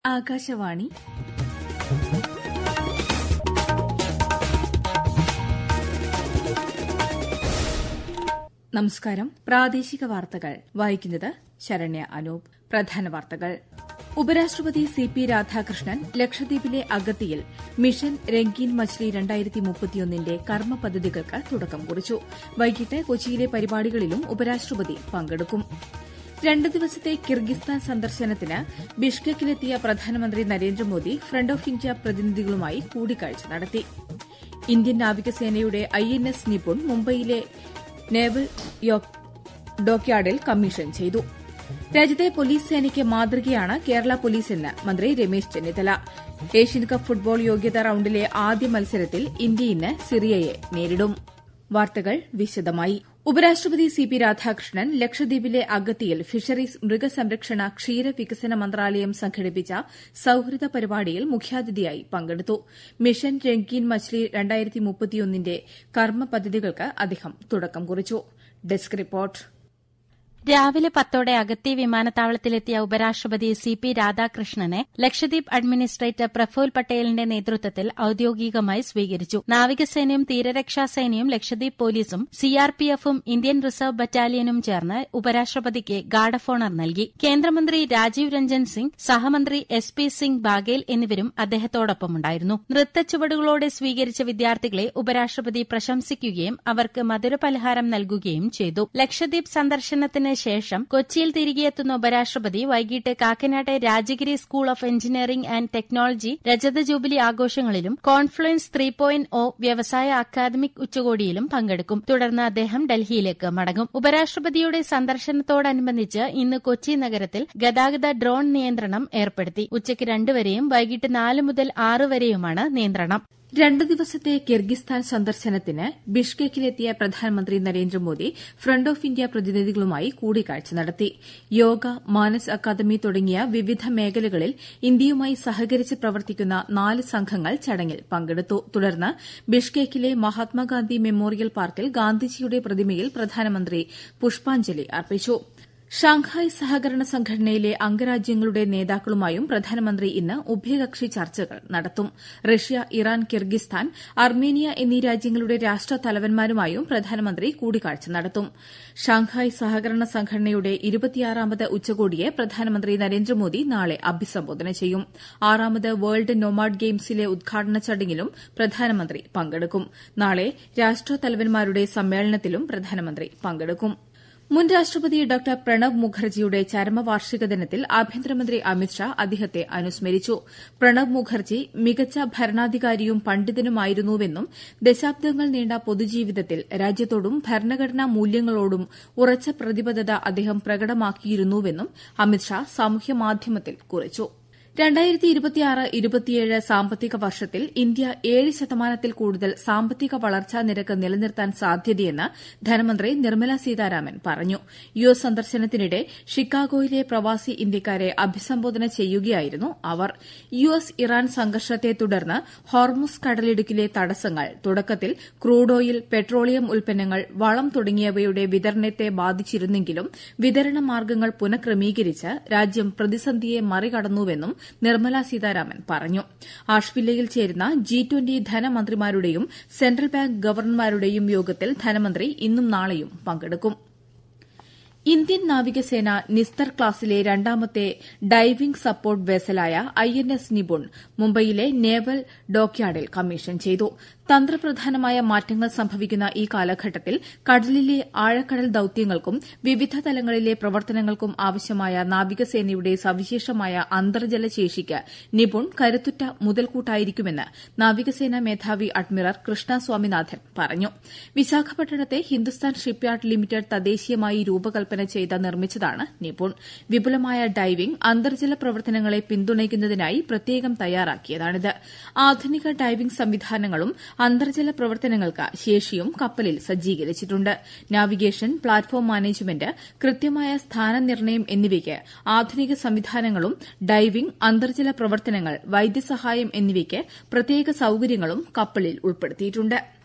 ആകാശവാണി നമസ്കാരം പ്രാദേശിക വാർത്തകൾ വായിക്കുന്നത് ശരണ്യ അനൂപ് പ്രധാന വാർത്തകൾ ഉപരാഷ്ട്രപതി സി പി രാധാകൃഷ്ണൻ ലക്ഷദ്വീപിലെ അഗത്തിയിൽ മിഷൻ രംഗീൻ മച്ലി ന്റെ കർമ്മ പദ്ധതികൾക്ക് തുടക്കം കുറിച്ചു വൈകിട്ട് കൊച്ചിയിലെ പരിപാടികളിലും ഉപരാഷ്ട്രപതി പങ്കെടുക്കും രണ്ട് ദിവസത്തെ കിർഗിസ്ഥാൻ സന്ദർശനത്തിന് ബിഷ്കെക്കിലെത്തിയ പ്രധാനമന്ത്രി നരേന്ദ്രമോദി ഫ്രണ്ട് ഓഫ് ഇന്ത്യ പ്രതിനിധികളുമായി കൂടിക്കാഴ്ച നടത്തി ഇന്ത്യൻ നാവികസേനയുടെ ഐ എൻ എസ് നിപുൺ മുംബൈയിലെ നേവൽ ഡോക്യാർഡിൽ കമ്മീഷൻ ചെയ്തു രാജ്യത്തെ പോലീസ് സേനയ്ക്ക് മാതൃകയാണ് കേരള പോലീസെന്ന് മന്ത്രി Ramesh Chennithala Asian cup football യോഗ്യതാ റൌണ്ടിലെ ആദ്യ മത്സരത്തിൽ ഇന്ത്യ ഇന്ന് സിറിയയെ നേരിടും വാർത്തകൾ വിശദമായി ഉപരാഷ്ട്രപതി സി പി രാധാകൃഷ്ണൻ ലക്ഷദ്വീപിലെ അഗത്തിയിൽ ഫിഷറീസ് മൃഗസംരക്ഷണ ക്ഷീരവികസന മന്ത്രാലയം സംഘടിപ്പിച്ച സൌഹൃദ പരിപാടിയിൽ മുഖ്യാതിഥിയായി പങ്കെടുത്തു മിഷൻ രംഗീൻ മച്ലി ന്റെ കർമ്മ പദ്ധതികൾക്ക് അദ്ദേഹം തുടക്കം കുറിച്ചു ഡെസ്ക് റിപ്പോർട്ട് രാവിലെ പത്തോടെ അഗത്തി വിമാനത്താവളത്തിലെത്തിയ ഉപരാഷ്ട്രപതി സി പി രാധാകൃഷ്ണനെ ലക്ഷദ്വീപ് അഡ്മിനിസ്ട്രേറ്റർ പ്രഫുൽ പട്ടേലിന്റെ നേതൃത്വത്തിൽ ഔദ്യോഗികമായി സ്വീകരിച്ചു നാവികസേനയും തീരരക്ഷാസേനയും ലക്ഷദ്വീപ് പോലീസും സിആർപിഎഫും ഇന്ത്യൻ റിസർവ് ബറ്റാലിയനും ചേർന്ന് ഉപരാഷ്ട്രപതിക്ക് ഗാർഡ് ഓഫ് ഓണർ നൽകി കേന്ദ്രമന്ത്രി രാജീവ് രഞ്ജൻ സിംഗ് സഹമന്ത്രി എസ് പി സിംഗ് ബാഗേൽ എന്നിവരും അദ്ദേഹത്തോടൊപ്പമുണ്ടായിരുന്നു നൃത്തച്ചുവടുകളോടെ സ്വീകരിച്ച വിദ്യാർത്ഥികളെ ഉപരാഷ്ട്രപതി പ്രശംസിക്കുകയും അവർക്ക് മധുരപലഹാരം നൽകുകയും ചെയ്തു ലക്ഷദ്വീപ് സന്ദർശനത്തിന് ശേഷം കൊച്ചിയിൽ തിരികെയെത്തുന്ന ഉപരാഷ്ട്രപതി വൈകിട്ട് കാക്കനാട്ടെ Rajagiri school of engineering and technology രജത ജൂബിലി ആഘോഷങ്ങളിലും കോൺഫ്ലുവൻസ് ത്രീ പോയിന്റ് ഒ വ്യവസായ അക്കാദമിക് ഉച്ചകോടിയിലും പങ്കെടുക്കും തുടർന്ന് അദ്ദേഹം ഡൽഹിയിലേക്ക് മടങ്ങും ഉപരാഷ്ട്രപതിയുടെ സന്ദർശനത്തോടനുബന്ധിച്ച് ഇന്ന് കൊച്ചി നഗരത്തിൽ ഗതാഗത ഡ്രോൺ നിയന്ത്രണം ഏർപ്പെടുത്തി ഉച്ചയ്ക്ക് രണ്ടുവരെയും വൈകിട്ട് നാല് മുതൽ ആറ് വരെയുമാണ് നിയന്ത്രണം രണ്ട് ദിവസത്തെ കിർഗിസ്ഥാൻ സന്ദർശനത്തിന് ബിഷ്കെക്കിലെത്തിയ പ്രധാനമന്ത്രി നരേന്ദ്രമോദി ഫ്രണ്ട് ഓഫ് ഇന്ത്യ പ്രതിനിധികളുമായി കൂടിക്കാഴ്ച നടത്തി യോഗ മാനസ് അക്കാദമി തുടങ്ങിയ വിവിധ മേഖലകളിൽ ഇന്ത്യയുമായി സഹകരിച്ച് പ്രവർത്തിക്കുന്ന നാല് സംഘങ്ങൾ ചടങ്ങിൽ പങ്കെടുത്തു തുടർന്ന് ബിഷ്കെക്കിലെ മഹാത്മാഗാന്ധി മെമ്മോറിയൽ പാർക്കിൽ ഗാന്ധിജിയുടെ പ്രതിമയിൽ പ്രധാനമന്ത്രി പുഷ്പാഞ്ജലി അർപ്പിച്ചു ഷാങ്ഹായ് സഹകരണ സംഘടനയിലെ അംഗരാജ്യങ്ങളുടെ നേതാക്കളുമായും പ്രധാനമന്ത്രി ഇന്ന് ഉഭയകക്ഷി ചർച്ചകൾ നടത്തും റഷ്യ ഇറാൻ കിർഗിസ്ഥാൻ അർമേനിയ എന്നീ രാജ്യങ്ങളുടെ രാഷ്ട്രതലവന്മാരുമായും പ്രധാനമന്ത്രി കൂടിക്കാഴ്ച നടത്തും ഷാങ്ഹായ് സഹകരണ സംഘടനയുടെ ഇരുപത്തിയാറാമത് ഉച്ചകോടിയെ പ്രധാനമന്ത്രി നരേന്ദ്രമോദി നാളെ അഭിസംബോധന ചെയ്യും ആറാമത് വേൾഡ് നൊമാഡ് ഗെയിംസിലെ ഉദ്ഘാടന ചടങ്ങിലും പ്രധാനമന്ത്രി പങ്കെടുക്കും നാളെ രാഷ്ട്രതലവന്മാരുടെ സമ്മേളനത്തിലും പ്രധാനമന്ത്രി പങ്കെടുക്കും മുൻ രാഷ്ട്രപതി ഡോക്ടർ പ്രണബ് മുഖർജിയുടെ ചരമവാർഷിക ദിനത്തിൽ ആഭ്യന്തരമന്ത്രി അമിത്ഷാ അദ്ദേഹത്തെ അനുസ്മരിച്ചു പ്രണബ് മുഖർജി മികച്ച ഭരണാധികാരിയും പണ്ഡിതനുമായിരുന്നുവെന്നും ദശാബ്ദങ്ങൾ നീണ്ട പൊതുജീവിതത്തിൽ രാജ്യത്തോടും ഭരണഘടനാ മൂല്യങ്ങളോടും ഉറച്ച പ്രതിബദ്ധത അദ്ദേഹം പ്രകടമാക്കിയിരുന്നുവെന്നും അമിത്ഷാ സാമൂഹ്യമാധ്യമത്തിൽ കുറിച്ചു സാമ്പത്തിക വർഷത്തിൽ ഇന്ത്യ ഏഴ് ശതമാനത്തിൽ കൂടുതൽ സാമ്പത്തിക വളർച്ചാ നിരക്ക് നിലനിർത്താൻ സാധ്യതയെന്ന് ധനമന്ത്രി നിർമ്മല സീതാരാമൻ പറഞ്ഞു യു എസ് സന്ദർശനത്തിനിടെ ഷിക്കാഗോയിലെ പ്രവാസി ഇന്ത്യക്കാരെ അഭിസംബോധന ചെയ്യുകയായിരുന്നു അവർ യു എസ് ഇറാൻ സംഘർഷത്തെ തുടർന്ന് ഹോർമുസ് കടലിടുക്കിലെ തടസ്സങ്ങൾ തുടക്കത്തിൽ ക്രൂഡ് ഓയിൽ പെട്രോളിയം ഉൽപ്പന്നങ്ങൾ വളം തുടങ്ങിയവയുടെ വിതരണത്തെ ബാധിച്ചിരുന്നെങ്കിലും വിതരണ മാർഗ്ഗങ്ങൾ പുനഃക്രമീകരിച്ച് രാജ്യം പ്രതിസന്ധിയെ മറികടന്നുവെന്നും നിർമ്മല സീതാരാമൻ പറഞ്ഞു ആഷ്വില്ലയിൽ ചേരുന്ന ജി ട്വന്റി ധനമന്ത്രിമാരുടെയും സെൻട്രൽ ബാങ്ക് ഗവർണർമാരുടെയും യോഗത്തിൽ ധനമന്ത്രി ഇന്നും നാളെയും പങ്കെടുക്കും ഇന്ത്യൻ നാവികസേന നിസ്തർ ക്ലാസിലെ രണ്ടാമത്തെ ഡൈവിംഗ് സപ്പോർട്ട് വെസലായ ഐ എൻ എസ് നിപുൺ മുംബൈയിലെ നേവൽ ഡോക്യാർഡിൽ കമ്മീഷൻ ചെയ്തു തന്ത്രപ്രധാനമായ മാറ്റങ്ങൾ സംഭവിക്കുന്ന ഈ കാലഘട്ടത്തിൽ കടലിലെ ആഴക്കടൽ ദൌത്യങ്ങൾക്കും വിവിധ തലങ്ങളിലെ പ്രവർത്തനങ്ങൾക്കും ആവശ്യമായ നാവികസേനയുടെ സവിശേഷമായ അന്തർജല ശേഷിക്ക് നിപുൺ കരുത്തുറ്റ മുതൽക്കൂട്ടായിരിക്കുമെന്ന് നാവികസേനാ മേധാവി അഡ്മിറൽ കൃഷ്ണ സ്വാമിനാഥൻ പറഞ്ഞു വിശാഖപട്ടണത്തെ ഹിന്ദുസ്ഥാൻ ഷിപ്പ്യാർഡ് ലിമിറ്റഡ് തദ്ദേശീയമായി രൂപകൽപ്പന ചെയ്ത് നിർമ്മിച്ചതാണ് നിപുൺ വിപുലമായ ഡൈവിംഗ് അന്തർജല പ്രവർത്തനങ്ങളെ പിന്തുണയ്ക്കുന്നതിനായി പ്രത്യേകം തയ്യാറാക്കിയതാണിത് ആധുനിക ഡൈവിംഗ് സംവിധാനങ്ങളും അന്തർജല പ്രവർത്തനങ്ങൾക്ക് ശേഷിയും കപ്പലിൽ സജ്ജീകരിച്ചിട്ടുണ്ട് നാവിഗേഷൻ പ്ലാറ്റ്ഫോം മാനേജ്മെന്റ് കൃത്യമായ സ്ഥാനനിർണ്ണയം എന്നിവയ്ക്ക് ആധുനിക സംവിധാനങ്ങളും ഡൈവിംഗ് അന്തർജല പ്രവർത്തനങ്ങൾ വൈദ്യസഹായം എന്നിവയ്ക്ക് പ്രത്യേക സൌകര്യങ്ങളും കപ്പലിൽ ഉൾപ്പെടുത്തിയിട്ടുണ്ട്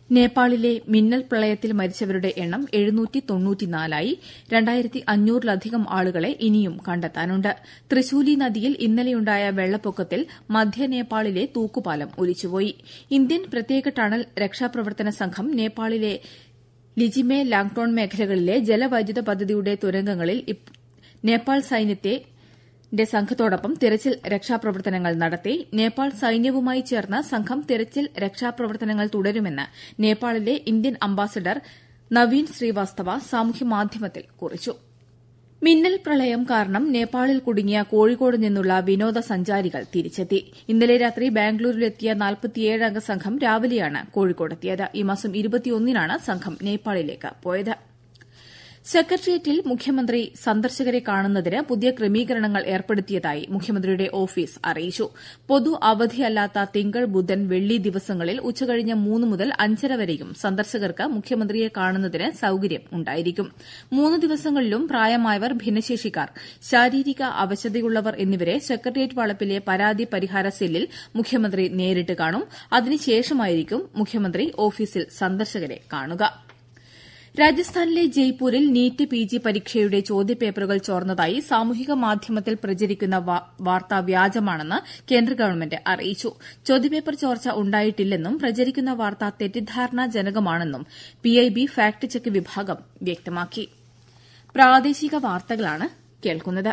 നേപ്പാളിലെ മിന്നൽ പ്രളയത്തിൽ മരിച്ചവരുടെ എണ്ണം എഴുന്നൂറ്റിതൊണ്ണൂറ്റിനാലായി രണ്ടായിരത്തി അഞ്ഞൂറിലധികം ആളുകളെ ഇനിയും കണ്ടെത്താനുണ്ട് ത്രിശൂലി നദിയിൽ ഇന്നലെയുണ്ടായ വെള്ളപ്പൊക്കത്തിൽ മധ്യ നേപ്പാളിലെ തൂക്കുപാലം ഒലിച്ചുപോയി ഇന്ത്യൻ പ്രത്യേക ടണൽ രക്ഷാപ്രവർത്തന സംഘം നേപ്പാളിലെ ലിജിമെ ലാങ്ടോൺ മേഖലകളിലെ ജലവൈദ്യുത പദ്ധതിയുടെ തുരങ്കങ്ങളിൽ നേപ്പാൾ സൈന്യത്തെ സംഘത്തോടൊപ്പം തിരച്ചിൽ രക്ഷാപ്രവർത്തനങ്ങൾ നടത്തി നേപ്പാൾ സൈന്യവുമായി ചേർന്ന് സംഘം തിരച്ചിൽ രക്ഷാപ്രവർത്തനങ്ങൾ തുടരുമെന്ന് നേപ്പാളിലെ ഇന്ത്യൻ അംബാസഡർ നവീൻ ശ്രീവാസ്തവ സാമൂഹ്യമാധ്യമത്തിൽ കുറിച്ചു മിന്നൽ പ്രളയം കാരണം നേപ്പാളിൽ കുടുങ്ങിയ കോഴിക്കോട് നിന്നുള്ള വിനോദസഞ്ചാരികൾ തിരിച്ചെത്തി ഇന്നലെ രാത്രി ബാംഗ്ലൂരിലെത്തിയ നാൽപ്പത്തിയേഴംഗ സംഘം രാവിലെയാണ് കോഴിക്കോടെത്തിയത് ഈ മാസം ഇരുപത്തിയൊന്നിനാണ് സംഘം നേപ്പാളിലേക്ക് പോയത് സെക്രട്ടേറിയറ്റിൽ മുഖ്യമന്ത്രി സന്ദർശകരെ കാണുന്നതിന് പുതിയ ക്രമീകരണങ്ങൾ ഏർപ്പെടുത്തിയതായി മുഖ്യമന്ത്രിയുടെ ഓഫീസ് അറിയിച്ചു പൊതു അവധിയല്ലാത്ത തിങ്കൾ ബുധൻ വെള്ളി ദിവസങ്ങളിൽ ഉച്ചകഴിഞ്ഞ് മൂന്ന് മുതൽ അഞ്ചര വരെയും സന്ദർശകർക്ക് മുഖ്യമന്ത്രിയെ കാണുന്നതിന് സൌകര്യം ഉണ്ടായിരിക്കും മൂന്ന് ദിവസങ്ങളിലും പ്രായമായവർ ഭിന്നശേഷിക്കാർ ശാരീരിക അവശതയുള്ളവർ എന്നിവരെ സെക്രട്ടേറിയറ്റ് വളപ്പിലെ പരാതി പരിഹാര സെല്ലിൽ മുഖ്യമന്ത്രി നേരിട്ട് കാണും അതിനുശേഷമായിരിക്കും മുഖ്യമന്ത്രി ഓഫീസിൽ സന്ദർശകരെ കാണുക രാജസ്ഥാനിലെ ജയ്പൂരിൽ നീറ്റ് പിജി പരീക്ഷയുടെ ചോദ്യപേപ്പറുകൾ ചോർന്നതായി സാമൂഹിക മാധ്യമത്തിൽ പ്രചരിക്കുന്ന വാർത്ത വ്യാജമാണെന്ന് കേന്ദ്ര ഗവൺമെന്റ് അറിയിച്ചു ചോദ്യപേപ്പർ ചോർച്ച ഉണ്ടായിട്ടില്ലെന്നും പ്രചരിക്കുന്ന വാർത്ത തെറ്റിദ്ധാരണാജനകമാണെന്നും പിഐബി ഫാക്ട് ചെക്ക് വിഭാഗം വ്യക്തമാക്കി പ്രാദേശിക വാർത്തകളാണ് കേൾക്കുന്നത്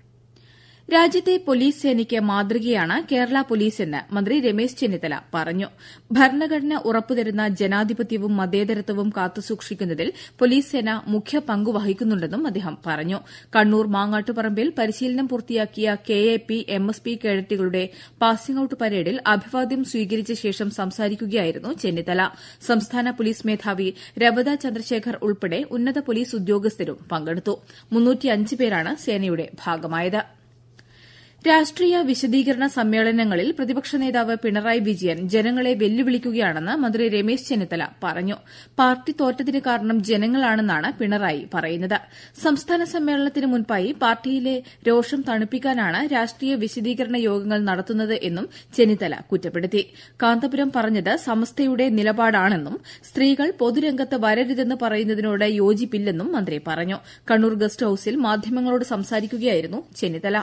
രാജ്യത്തെ പോലീസ് സേനയ്ക്ക് മാതൃകയാണ് കേരള പോലീസെന്ന് മന്ത്രി രമേശ് ചെന്നിത്തല പറഞ്ഞു ഭരണഘടന ഉറപ്പുതരുന്ന ജനാധിപത്യവും മതേതരത്വവും കാത്തുസൂക്ഷിക്കുന്നതിൽ പോലീസ് സേന മുഖ്യ പങ്ക് വഹിക്കുന്നുണ്ടെന്നും അദ്ദേഹം പറഞ്ഞു കണ്ണൂർ മാങ്ങാട്ടുപറമ്പിൽ പരിശീലനം പൂർത്തിയാക്കിയ K A P M S P കേഡറ്റുകളുടെ പാസിംഗ് ഔട്ട് പരേഡിൽ അഭിവാദ്യം സ്വീകരിച്ച ശേഷം സംസാരിക്കുകയായിരുന്നു ചെന്നിത്തല സംസ്ഥാന പോലീസ് മേധാവി രവത ചന്ദ്രശേഖർ ഉൾപ്പെടെ ഉന്നത പോലീസ് ഉദ്യോഗസ്ഥരും പങ്കെടുത്തു പേരാണ് സേനയുടെ ഭാഗമായത് രാഷ്ട്രീയ വിശദീകരണ സമ്മേളനങ്ങളിൽ പ്രതിപക്ഷ നേതാവ് പിണറായി വിജയൻ ജനങ്ങളെ വെല്ലുവിളിക്കുകയാണെന്ന് മന്ത്രി രമേശ് ചെന്നിത്തല പറഞ്ഞു പാർട്ടി തോറ്റതിന് കാരണം ജനങ്ങളാണെന്നാണ് പിണറായി പറയുന്നത് സംസ്ഥാന സമ്മേളനത്തിന് മുൻപായി പാർട്ടിയിലെ രോഷം തണുപ്പിക്കാനാണ് രാഷ്ട്രീയ വിശദീകരണ യോഗങ്ങൾ നടത്തുന്നത് എന്നും ചെന്നിത്തല കുറ്റപ്പെടുത്തി കാന്തപുരം പറഞ്ഞത് സമസ്തയുടെ നിലപാടാണെന്നും സ്ത്രീകൾ പൊതുരംഗത്ത് വരരുതെന്ന് പറയുന്നതിനോട് യോജിപ്പില്ലെന്നും മന്ത്രി പറഞ്ഞു കണ്ണൂർ ഗസ്റ്റ് ഹൌസിൽ മാധ്യമങ്ങളോട് സംസാരിക്കുകയായിരുന്നു ചെന്നിത്തല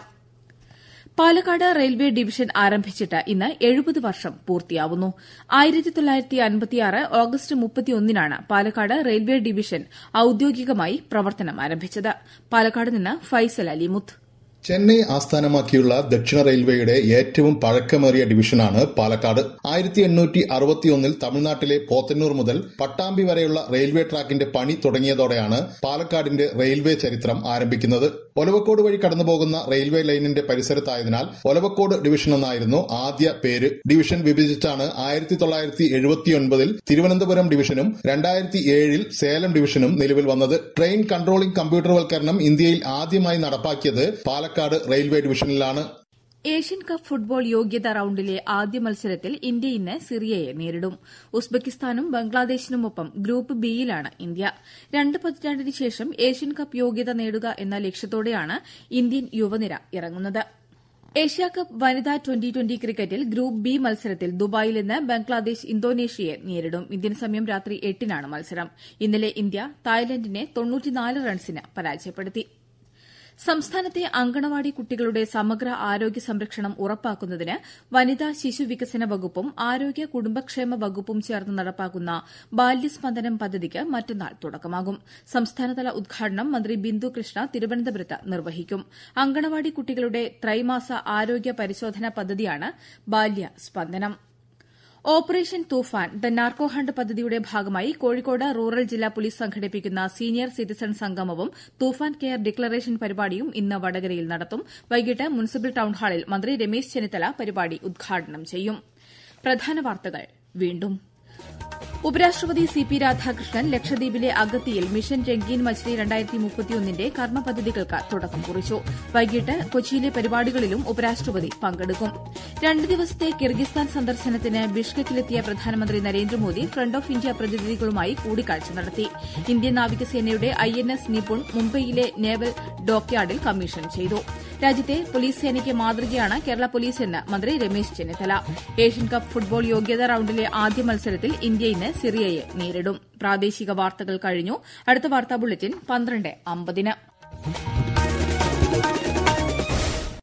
പാലക്കാട് റെയിൽവേ ഡിവിഷൻ ആരംഭിച്ചിട്ട് ഇന്ന് എഴുപത് വർഷം പൂർത്തിയാവുന്നു ആയിരത്തി തൊള്ളായിരത്തി അൻപത്തിയാറ് ഓഗസ്റ്റ് മുപ്പത്തിയൊന്നിനാണ് പാലക്കാട് റെയിൽവേ ഡിവിഷൻ ഔദ്യോഗികമായി പ്രവർത്തനം ആരംഭിച്ചത് പാലക്കാട് നിന്ന് ഫൈസൽ അലിമുത്ത് ചെന്നൈ ആസ്ഥാനമാക്കിയുള്ള ദക്ഷിണ റെയിൽവേയുടെ ഏറ്റവും പഴക്കമേറിയ ഡിവിഷനാണ് പാലക്കാട് ആയിരത്തി എണ്ണൂറ്റി അറുപത്തിയൊന്നിൽ തമിഴ്നാട്ടിലെ പോത്തന്നൂർ മുതൽ പട്ടാമ്പി വരെയുള്ള റെയിൽവേ ട്രാക്കിന്റെ പണി തുടങ്ങിയതോടെയാണ് പാലക്കാടിന്റെ റെയിൽവേ ചരിത്രം ആരംഭിക്കുന്നത് ഒലവക്കോട് വഴി കടന്നുപോകുന്ന റെയിൽവേ ലൈനിന്റെ പരിസരത്തായതിനാൽ ഒലവക്കോട് ഡിവിഷൻ എന്നായിരുന്നു ആദ്യ പേര് ഡിവിഷൻ വിഭജിച്ചാണ് ആയിരത്തി തൊള്ളായിരത്തി എഴുപത്തിയൊൻപതിൽ തിരുവനന്തപുരം ഡിവിഷനും രണ്ടായിരത്തി ഏഴിൽ സേലം ഡിവിഷനും നിലവിൽ വന്നത് ട്രെയിൻ കൺട്രോളിംഗ് കമ്പ്യൂട്ടർവൽക്കരണം ഇന്ത്യയിൽ ആദ്യമായി നടപ്പാക്കിയത് പാലക്കാട് റെയിൽവേ ഡിവിഷനിലാണ് ഏഷ്യൻ കപ്പ് ഫുട്ബോൾ യോഗ്യതാ റൌണ്ടിലെ ആദ്യ മത്സരത്തിൽ ഇന്ത്യ ഇന്ന് സിറിയയെ നേരിടും ഉസ്ബെക്കിസ്ഥാനും ബംഗ്ലാദേശിനുമൊപ്പം ഗ്രൂപ്പ് ബിയിലാണ് ഇന്ത്യ രണ്ട് പതിറ്റാണ്ടിന് ശേഷം ഏഷ്യൻ കപ്പ് യോഗ്യത നേടുക എന്ന ലക്ഷ്യത്തോടെയാണ് ഇന്ത്യൻ യുവനിര ഇറങ്ങുന്നത് ഏഷ്യാകപ്പ് വനിതാ ട്വന്റി ട്വന്റി ക്രിക്കറ്റിൽ ഗ്രൂപ്പ് ബി മത്സരത്തിൽ ദുബായിൽ ഇന്ന് ബംഗ്ലാദേശ് ഇന്തോനേഷ്യയെ നേരിടും ഇന്ത്യൻ സമയം രാത്രി എട്ടിനാണ് മത്സരം ഇന്നലെ ഇന്ത്യ തായ്ലൻഡിനെ റൺസിന് പരാജയപ്പെടുത്തി സംസ്ഥാനത്തെ അങ്കണവാടി കുട്ടികളുടെ സമഗ്ര ആരോഗ്യ സംരക്ഷണം ഉറപ്പാക്കുന്നതിന് വനിതാ ശിശു വികസന വകുപ്പും ആരോഗ്യ കുടുംബക്ഷേമ വകുപ്പും ചേർന്ന് നടപ്പാക്കുന്ന ബാല്യസ്പന്ദനം പദ്ധതിക്ക് മറ്റന്നാൾ തുടക്കമാകും സംസ്ഥാനതല ഉദ്ഘാടനം മന്ത്രി ബിന്ദു കൃഷ്ണ തിരുവനന്തപുരത്ത് നിർവഹിക്കും അങ്കണവാടി കുട്ടികളുടെ ത്രൈമാസ ആരോഗ്യ പരിശോധനാ പദ്ധതിയാണ് ബാല്യസ്പന്ദനം operation Toofan the narco hunt പദ്ധതിയുടെ ഭാഗമായി കോഴിക്കോട് റൂറൽ ജില്ലാ പോലീസ് സംഘടിപ്പിക്കുന്ന സീനിയർ സിറ്റിസൺ സംഗമവും തൂഫാൻ കെയർ ഡിക്ലറേഷൻ പരിപാടിയും ഇന്ന് വടകരയിൽ നടത്തും വൈകിട്ട് മുനിസിപ്പൽ ടൌൺഹാളിൽ മന്ത്രി രമേശ് ചെന്നിത്തല പരിപാടി ഉദ്ഘാടനം ചെയ്യും പ്രധാന വാർത്തകൾ വീണ്ടും ഉപരാഷ്ട്രപതി സി പി രാധാകൃഷ്ണൻ ലക്ഷദ്വീപിലെ അഗത്തിയിൽ മിഷൻ രംഗീൻ മച്ച്ലി രണ്ടായിരത്തി മുപ്പത്തിയൊന്നിന്റെ കർമ്മ പദ്ധതികൾക്ക് തുടക്കം കുറിച്ചു വൈകിട്ട് കൊച്ചിയിലെ പരിപാടികളിലും ഉപരാഷ്ട്രപതി പങ്കെടുക്കും രണ്ട് ദിവസത്തെ കിർഗിസ്ഥാൻ സന്ദർശനത്തിന് ബിഷ്കെക്കിലെത്തിയ പ്രധാനമന്ത്രി നരേന്ദ്രമോദി ഫ്രണ്ട് ഓഫ് ഇന്ത്യ പ്രതിനിധികളുമായി കൂടിക്കാഴ്ച നടത്തി ഇന്ത്യൻ നാവികസേനയുടെ ഐ എൻ എസ് നിപുൺ മുംബൈയിലെ നേവൽ ഡോക്യാർഡിൽ കമ്മീഷൻ ചെയ്തു രാജ്യത്തെ പോലീസ് സേനയ്ക്ക് മാതൃകയാണ് കേരള പോലീസ് എന്ന് മന്ത്രി Ramesh Chennithala Asian cup football യോഗ്യതാ റൌണ്ടിലെ ആദ്യ മത്സരത്തിൽ ഇന്ത്യ ഇന്ന് സിറിയയെ നേരിടും പ്രാദേശിക വാർത്തകൾ കഴിഞ്ഞു അടുത്ത വാർത്താ ബുള്ളറ്റിൻ പന്ത്രണ്ട് അമ്പതിന്